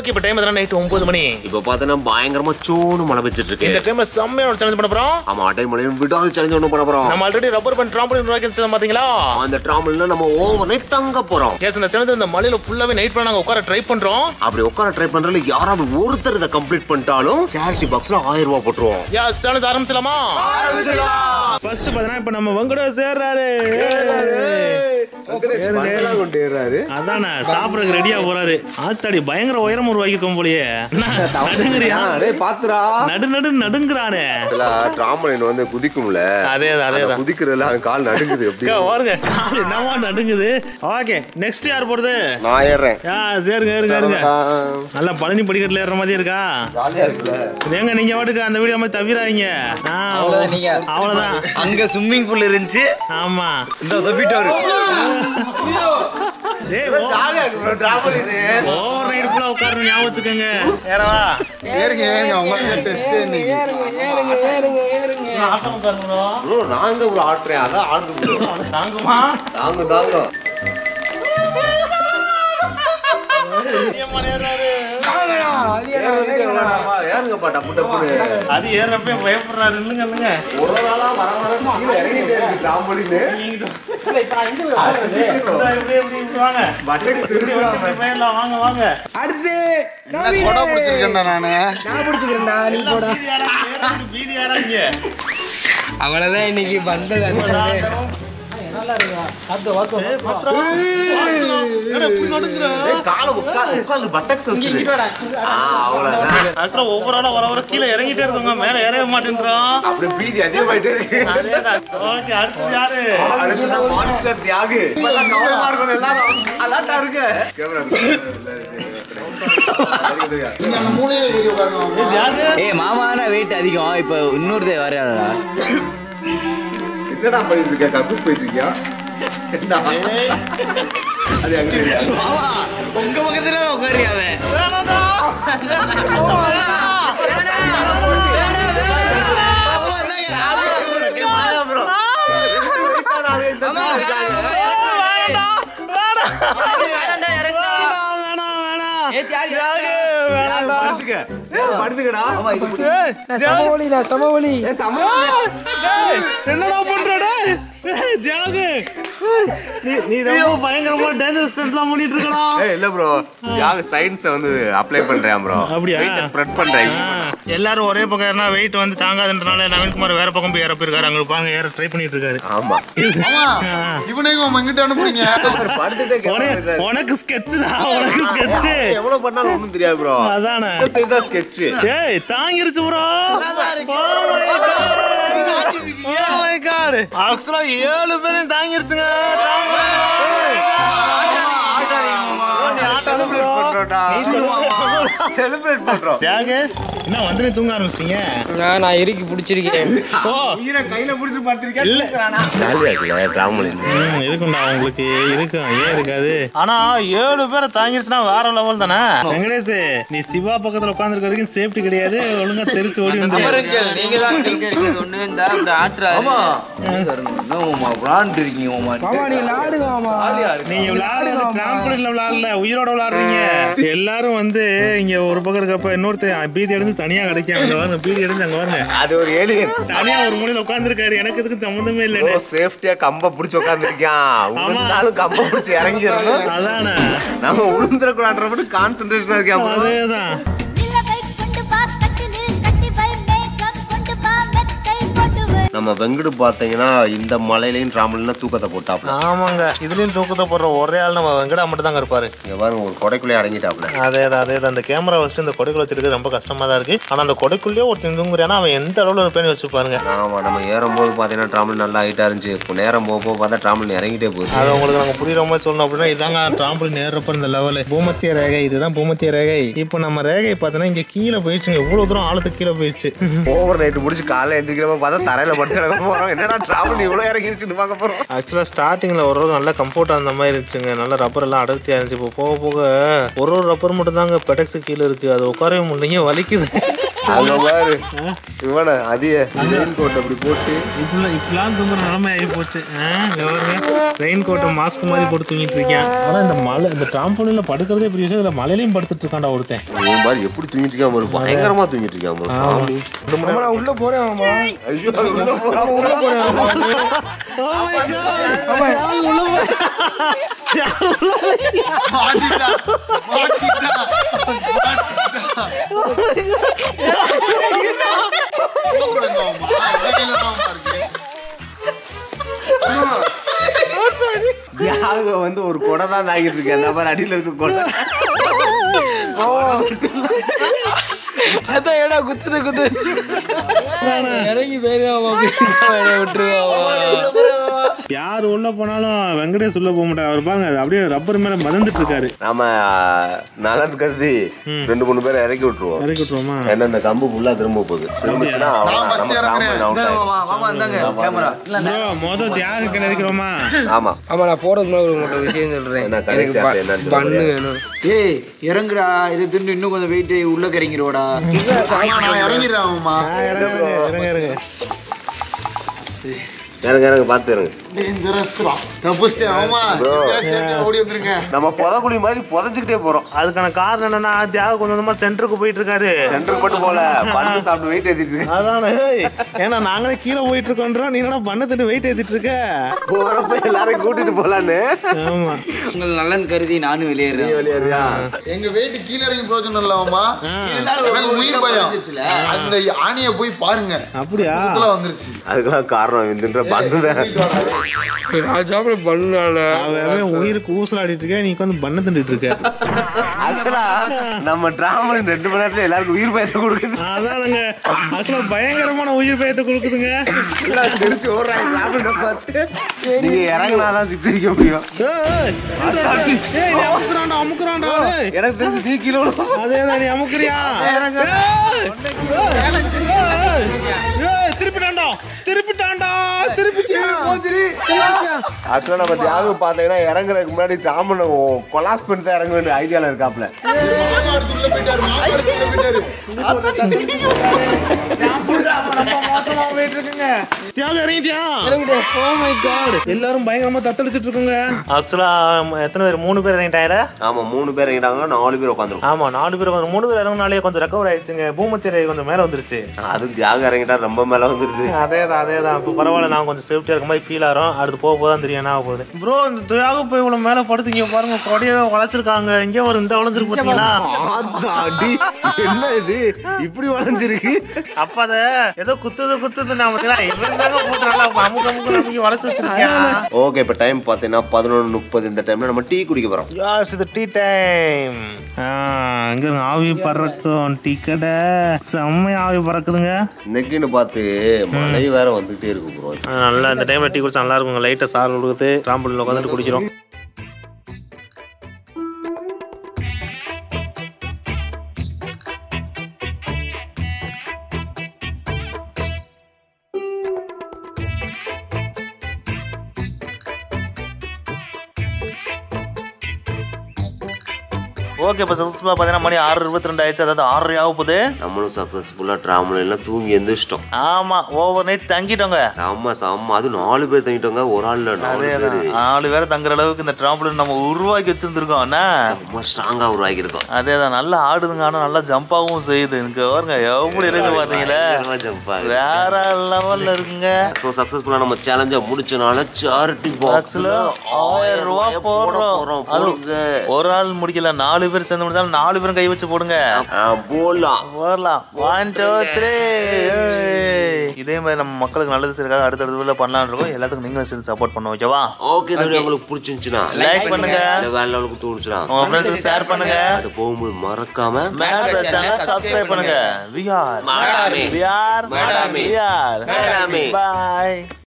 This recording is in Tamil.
ஓகே இப்போ டைம் எதனா நைட் ஒன்பது மணி இப்ப பார்த்தோன்னா பயங்கரமா சோனு மழை பெஞ்சிட்டு இருக்கு இந்த டைம்ல செம்மையான சேலஞ்ச் பண்ண போறோம் ஆமா அட்டை மழையும் விடாது சேலஞ்ச் ஒண்ணு பண்ண போறோம் நம்ம ஆல்ரெடி ரப்பர் பேண்ட் ட்ராம்பலின் உருவாக்கி வச்சோம் பாத்தீங்களா அந்த டிராவல்ல நம்ம ஓவர் நைட் தங்க போறோம் கேஸ் இந்த சேலஞ்ச் இந்த மலையில ஃபுல்லாவே நைட் பண்ண நாங்க உட்கார ட்ரை பண்றோம் அப்படி உட்கார ட்ரை பண்றதுல யாராவது ஒருத்தர் இதை கம்ப்ளீட் பண்ணிட்டாலும் சேரிட்டி பாக்ஸ்ல ஆயிரம் ரூபாய் போட்டுருவோம் யாஸ் சேலஞ்ச் ஆரம்பிச்சலாமா ஃபர்ஸ்ட் பாத்தீங்கன்னா இப்போ நம்ம வெங்கட சேர்றாரு கொண்டு ஏறாரு அதானே சாப்பிடறதுக்கு ரெடியா போறாரு ஆத்தாடி பயங்கர உயரம் உருவாக்கிருக்கோம் போலயே என்ன, நடுங்குறியா பாத்துரா நடு நடு நடுங்குறானே டிராமலின் வந்து குதிக்கும்ல அதே அதே அந்த குதிக்கிறதுல அவன் கால் நடுங்குது எப்படி பாருங்க கால் என்னவா நடுங்குது ஓகே நெக்ஸ்ட் யார் போறது நான் ஏறேன் யா சேருங்க ஏறுங்க ஏறுங்க நல்லா பழனி படிக்கட்டுல ஏறுற மாதிரி இருக்கா ஜாலியா இருக்குல்ல ஏங்க நீங்க வாட்டுக்கு அந்த வீடியோ மாதிரி தவிராதீங்க ஆ, அவ்வளவுதான் நீங்க அவ்வளவுதான் அங்க ஸ்விம்மிங் பூல் இருந்துச்சு ஆமா இந்த தப்பிட்டாரு டேய் ஜாலியா இருக்கு bro, traveling. ஓவர் நைட் ஃபுல்லா உட்காரணும் ஞாபகம் வச்சுக்கோங்க ஏறவா ஏறுங்க ஏறுங்க உங்களுக்கு டெஸ்ட் இன்னைக்கு ஆட்டம் உட்காருங்க bro, நாங்க ஒரு ஆடுறேன் அதான் ஆடுது bro. தாங்குமா தாங்க தாங்க ஏறுறதுக்கு எவ்வளவுடாப்பா? ஏறுங்கப்பா, டப்பு டப்புன்னு. அது ஏறப்ப பயப்படுறாரு இல்லைங்க இல்லைங்க ஒரு ஒரு ஆளா வர வர கீழே இறங்கிட்டே இருக்கு trampoline. வாங்க பட்டைக்கு திரும்புறாங்க. வாங்க வாங்க அடுத்து என்ன கொடை பிடிச்சிருக்கேன்டா நானு நான் பிடிச்சிக்கிறேன்டா நீ போடா பீதி யாராங்க அவ்வளவுதான் இன்னைக்கு வந்தது அது வந்து ஏய், காலை உட்கா- உட்கார்ந்து buttocks வச்சுரு. ஆ, அவ்வளவுதான். ஆக்சுவலா ஒவ்வொரு ஆளா வர வர கீழே இறங்கிட்டே இருக்கோங்க மேல இறங்க மாட்டேன்றோம் அப்படியே பீதி அதிகமாயிட்டே இருக்கு. ஓகே அடுத்தது யாரு அடுத்ததான் monster தியாகு. இப்பதான் கவனமா இருக்கணும் எல்லாரும். அலர்ட்டா இருங்க. கேமரா ஏய் மாமான வெயிட் அதிகம் இப்போ இன்னொருத்தே வரையாடா என்னடா பண்ணிட்டு இருக்க கக்கூஸ் போயிட்டு இருக்கியா என்ன? அது அங்க இல்லையா? மாமா உங்க பக்கத்துல தான் உட்காரியாவே மாயா bro. ரெண்டு பேரும் இந்த side இருக்காங்க. படுத்துக்க. ஏய், படுத்துக்கடா. நான் சமவொலி நான் சமவொலி என்னடா பண்றடா ஜாகு நீ நீ ரொம்ப பயங்கரமா டேஞ்சர் ஸ்டண்ட்லாம் பண்ணிட்டு இருக்கடா ஏய், இல்ல bro. தியாகு science அ வந்து apply பண்றேன் bro. அப்படியா? Weight அ spread பண்றேன். எல்லாரும் ஒரே பக்கம் ஏறினா வெயிட் வந்து தாங்காதுன்றனால நவீன்குமார் வேற பக்கம் போய் ஏற போயிருக்காரு அங்க பாருங்க ஏற ட்ரை பண்ணிட்டு இருக்காரு ஆமா. இவனையும் உங்க இங்கிட்ட அனுப்புறீங்க அவர் படுத்துட்டே camera உனக்கு- எடுக்கிறாரு. உனக்கு ஸ்கெட்ச்டா உனக்கு ஸ்கெட்ச் எவ்வளவு பண்ணாலும் ஒண்ணும் தெரியாது bro. அதானே இந்த side தான் sketch. ஏய் தாங்கிருச்சு ப்ரோ ஆக்சுவலா ஏழு பேரும் தாங்கிருச்சுங்க Celebrate பண்றோம்டா. Celebrate பண்றோம். தியாகு என்ன வந்து நீ தூங்க ஆரம்பிச்சிட்டீங்க நான் நான் இறுக்கி பிடிச்சிருக்கேன் ஓ இல்ல ஜாலியா இருக்குல்ல, trampoline. ம், இருக்கும்டா உங்களுக்கு இருக்கும் ஏன் இருக்காது ஆனா ஏழு பேரை தாங்கிருச்சுன்னா வேற லெவல் தானே வெங்கடேஷ் நீ சிவா பக்கத்துல உட்கார்ந்துருக்க வரைக்கும் சேஃப்டி கிடையாது ஒழுங்கா தெரிச்சு ஓடி வந்து நீங்க தான் ஆமா விளாண்டு இருக்கீங்க மாமா மாமா நீ விளாடுங்க மாமா நீங்க விளையாடுறது டிராம்பலின்ல விளையாடல உயிரோட விளையாடுறீங்க எல்லாரும் வந்து இங்க ஒரு பக்கம் இருக்கப்ப இன்னொருத்தர் பீதி எடுத்து தனியா கிடைக்கும் அங்க வாங்க பீதி எடுத்து அங்க வாங்க அது ஒரு alien. தனியா ஒரு மூலையில உட்கார்ந்துருக்காரு எனக்கு இதுக்கு சம்மந்தமே bro, இல்லைன்னு safety ஆ கம்ப புடிச்சு உட்கார்ந்திருக்கான். உழுந்தாலும் கம்ப புடிச்சு இறங்கிடணும். அதானே நம்ம உளுந்துடக்கூடாதுன்ற மட்டும் கான்சென்ட்ரேஷனா இருக்கேன் bro. அதேதான் நிலவை கொண்டு வா கட்டிலில் கட்டி வை மேக்கப் கொண்டு வா மெத்தை போட்டு வை நம்ம வெங்கடு பாத்தீங்கன்னா இந்த மலையிலையும் டிராமலினா தூக்கத்தை போட்டாப்ல ஆமாங்க இதுலயும் தூக்கத்தை போடுற ஒரே ஆள் நம்ம வெங்கடா மட்டும் தாங்க இருப்பாரு இங்க பாருங்க ஒரு கொடைக்குள்ளே அடங்கிட்டாப்ல அதேதான் அதேதான் அந்த கேமரா வச்சுட்டு இந்த கொடைக்குள்ள வச்சிருக்கிறது ரொம்ப கஷ்டமா தான் இருக்கு ஆனா அந்த கொடைக்குள்ளேயே ஒருத்தன் தூங்குறானா அவன் எந்த அளவுல இருப்பேன்னு வச்சு பாருங்க ஆமா நம்ம ஏறும்போது பாத்தீங்கன்னா டிராமல் நல்லா ஹைட்டா இருந்துச்சு இப்போ நேரம் போக போக பார்த்தா டிராமல் இறங்கிட்டே போகுது அது உங்களுக்கு நாங்க புரியுற மாதிரி சொல்லணும் அப்படின்னா இதாங்க டிராம்பிள் நேரப்ப இந்த லெவலு பூமத்திய ரேகை இதுதான் பூமத்திய ரேகை இப்போ நம்ம ரேகை பார்த்தோன்னா இங்க கீழே போயிடுச்சுங்க எவ்வளவு தூரம் ஆழத்துக்கு கீழே போயிடுச்சு ஓவர் நைட் முடிச்சு காலைல எந்திரிக்கிறப்ப பார்த்தா தரையில பட்டு கிடக்க போறோம் என்னடா டிராவல் இவ்வளவு இறங்கிருச்சுன்னு பார்க்க போறோம் ஆக்சுவலாக ஸ்டார்டிங்கில் ஒரு நல்ல கம்ஃபர்ட்டாக அந்த மாதிரி இருந்துச்சுங்க நல்ல ரப்பர் எல்லாம் அடர்த்தியாக இருந்துச்சு இப்போ போக போக ஒரு ஒரு ரப்பர் மட்டும் தாங்க பெடக்ஸு கீழே இருக்குது அது உட்காரவே முடியலைங்க வலிக்குது அங்க பாரு இவன அதிக ரெயின் கோட் அப்படி போட்டு இப்படிலாம் இப்படிலாம் தூங்குற நிலைமை ஆகி போச்சு ரெயின் கோட்டை மாஸ்க் மாதிரி போட்டு தூங்கிட்டு இருக்கேன் ஆனா இந்த மலை இந்த ட்ராம்போலின்ல படுக்கிறதே பெரிய விஷயம் இதுல மலையிலையும் படுத்துட்டு இருக்கான்டா ஒருத்தன் இவன் பாரு எப்படி தூங்கிட்டு இருக்கான் பாரு பயங்கரமா தூங்கிட்டு இருக்கான் பாரு சாமி. நான் உள்ள போறேன் மாமா ஐயோ அது உள்ள போறான், உள்ள போறான். தியாகம் வந்து ஒரு கொடை தான் தாங்கிட்டு இருக்கேன் அந்த மாதிரி அடியில இருக்க கொடை அதான் ஏடா குத்துது குத்து இறங்கி போயிருவா விட்டுருவா யார் உள்ள போனாலும் வெங்கடேஷ் உள்ள போக மாட்டார் அவர் பாருங்க அது அப்படியே ரப்பர் மேல மதந்துட்டு இருக்காரு நாம நலன் கருதி ரெண்டு மூணு பேரை இறக்கி விட்டுருவோம் இறக்கி விட்டுருவோமா ஏன்னா இந்த கம்பு ஃபுல்லா திரும்ப போகுது திரும்பிச்சுன்னா அவ்வளவுதான். நம்ம ராமன் out ஆயிடும். மாமா இந்தாங்க கேமரா bro, மொத தியாக கிடைக்கிறோமா ஆமா ஆமா நான் போறதுக்கு முன்னாடி ஒரு மட்டும் விஷயம் சொல்றேன் என்ன கடைசி எனக்கு ஆசை என்னன்னு சொல்ல பண்ணு முடியாது. வேணும் ஏய் இறங்குடா இது தின்னு இன்னும் கொஞ்சம் வெயிட் உள்ள கிறங்கிடுவோடா நான் இறங்கிடுறேன்மா இருங்க இருங்க இறங்க இறங்க பார்த்து இறங்க டேஞ்சரஸ்ரா தப்பிச்சிட்டேன் ஆமா Bro. ஓடி வந்துருங்க நம்ம புதக்குழி மாதிரி புதைஞ்சுக்கிட்டே போறோம் அதுக்கான காரணம் என்னன்னா தியாக கொஞ்சம் கொஞ்சமா சென்டருக்கு போயிட்டு இருக்காரு சென்டர் மட்டும் போல பண்ணு சாப்பிட்டு வெயிட் ஏத்திட்டு இருக்கு. அதானே ஏய், ஏன்னா நாங்களே கீழே போயிட்டு இருக்கோன்றோம் நீ என்ன பண்ண தட்டு வெயிட் ஏத்திட்டு இருக்க போறப்ப எல்லாரையும் கூட்டிட்டு போலான்னு ஆமா உங்கள் நலன் கருதி நானும் வெளியேறேன் வெளியேறியா எங்க வெயிட் கீழ இறங்கி பிரோஜனம் இல்லாமா எனக்கு உயிர் பயம் அந்த ஆணிய போய் பாருங்க அப்படியா இதுல வந்துருச்சு அதுக்கெல்லாம் காரணம் இதுன்ற பண்ணுதான் நான் சாப்பிட பண்ணால அவன் உயிருக்கு ஊசலாடிட்டு இருக்க நீ உட்காந்து பண்ண தின்னுட்டு இருக்க ஆக்சுவலா நம்ம டிராமா ரெண்டு மணி நேரத்துல எல்லாருக்கும் உயிர் பயத்தை கொடுக்குது அதானுங்க ஆக்சுவலா பயங்கரமான உயிர் பயத்தை கொடுக்குதுங்க எல்லாம் தெரிச்சு ஓடுறாங்க டிராமா பார்த்து நீங்க இறங்கினாதான் சிக்ஸ் அடிக்க முடியும் ஏய், ஏய், ஏய், நீ அமுக்குறான்டா அமுக்குறான்டா ஏய். எனக்கு தெரிஞ்சு நீ கிலோ அதேதான் நீ அமுக்குறியா ஏய், ஏய், ஏய், திருப்பிட்டான்டா திருப்பிட்டான்டா திருப்பிட்டியா ஆக்சுவலா நம்ம தியாகம் பாத்தீங்கன்னா இறங்குறதுக்கு முன்னாடி டிராமன் கொலாஸ் பண்ணி தான் இறங்க வேண்டிய ஐடியால இருக்காப்ல உள்ள போயிட்டாரு மாமாடு உள்ள போயிட்டாரு தியாகம் இறங்கிட்டியா ஓ மை காட் எல்லாரும் பயங்கரமா தத்தளிச்சிட்டு இருக்குங்க ஆக்சுவலா எத்தனை பேர் மூணு பேர் இறங்கிட்டாங்க ஆமா மூணு பேர் இறங்கிட்டாங்க நாலு பேர் உட்காந்துருக்கோம் ஆமா நாலு பேர் கொஞ்சம் மூணு பேர் இறங்கினாலே கொஞ்சம் ரெக்கவர் ஆயிடுச்சுங்க பூமத்திரை கொஞ்சம் மேல வந்துருச்சு அது தியாகம் இறங்கிட்டா ரொம்ப மேல வந்துருது அதேதான் அதேதான் இப்போ பரவாயில்ல நான் கொஞ்சம் சேஃப்டியா இருக்க மாதிரி ஃபீல் ஆகிறோம் அடுத்து போக போதான் தெரியும் என்ன ஆக போகுது ப்ரோ இந்த தியாக போய் இவ்வளவு மேல படுத்துங்க பாருங்க கொடையவே வளைச்சிருக்காங்க இங்கே ஒரு இந்த வளைஞ்சிருக்கு பாத்தீங்களா அடி என்ன இது இப்படி வளைஞ்சிருக்கு அப்ப அத ஏதோ குத்துது குத்துது நான் பாத்தீங்களா இவன் தாங்க போட்டு நல்லா அமுக்கு அமுக்கு நமக்கு வளைச்சு வச்சிருக்கேன் ஓகே இப்ப டைம் பாத்தீங்கன்னா பதினொன்று முப்பது இந்த டைம்ல நம்ம டீ குடிக்க போறோம் யாஸ் இது டீ டைம் இங்க ஆவி பறக்கும் டீ கடை செம்மையா ஆவி பறக்குதுங்க இன்னைக்குன்னு பார்த்து மழை வேற வந்துகிட்டே இருக்கு ப்ரோ ஆ, நல்லா இந்த டைம்ல டீ குடிச்சா நல்லா இருக்குங்க லைட்டா சார் கொடுக்குது டிராம்பலில் உட்காந்துட்டு குடிக்கிறோம் ஓகே இப்போ சக்ஸஸ்ஃபுல்லாக பார்த்தீங்கன்னா மணி ஆறு இருபத்தி ரெண்டு ஆயிடுச்சு அதாவது ஆறரை ஆக போகுது நம்மளும் சக்சஸ்ஃபுல்லா டிராவல் எல்லாம் தூங்கி எந்திரிச்சிட்டோம் ஆமா ஓவர் நைட் தங்கிட்டோங்க ஆமா சாமா அது நாலு பேர் தங்கிட்டோங்க ஒரு ஆள்ல நாலு பேர் நாலு பேரை தங்குற அளவுக்கு இந்த டிராம்பலின் நம்ம உருவாக்கி வச்சிருந்துருக்கோம் அண்ணா ரொம்ப ஸ்ட்ராங்கா உருவாக்கியிருக்கோம் அதேதான் நல்லா ஆடுதுங்க ஆனா நல்லா ஜம்பாகவும் செய்யுது எனக்கு பாருங்க எப்படி இருக்கு பாத்தீங்களா வேற லெவல்ல இருக்குங்க ஸோ சக்ஸஸ்ஃபுல்லாக நம்ம சேலஞ்சை முடிச்சனால சாரிட்டி பாக்ஸ்ல பாக்ஸில் ஆயிரம் ரூபாய் போடுறோம் அது ஒரு ஆள் முடிக்கல நாலு பேர் சேர்ந்து முடிச்சாலும் நாலு பேரும் கை வச்சு போடுங்க போடலாம் போடலாம் ஒன் டூ த்ரீ இதே மாதிரி நம்ம மக்களுக்கு நல்லது செய்யறதுக்காக அடுத்தடுத்த வீடியோ பண்ணலாம்னு இருக்கோம் எல்லாத்துக்கும் நீங்களும் சேர்ந்து சப்போர்ட் பண்ண ஓகேவா ஓகே இந்த வீடியோ உங்களுக்கு பிடிச்சிருந்துச்சுன்னா லைக் பண்ணுங்க இந்த வேற லெவலுக்கு தோணுச்சுன்னா உங்க ஃப்ரெண்ட்ஸுக்கு ஷேர் பண்ணுங்க அது போகும்போது மறக்காம மேட் சேனல் சப்ஸ்கிரைப் பண்ணுங்க வி ஆர் மாடாமே. வி ஆர் மாடாமே. வி ஆர் மாடாமே. பை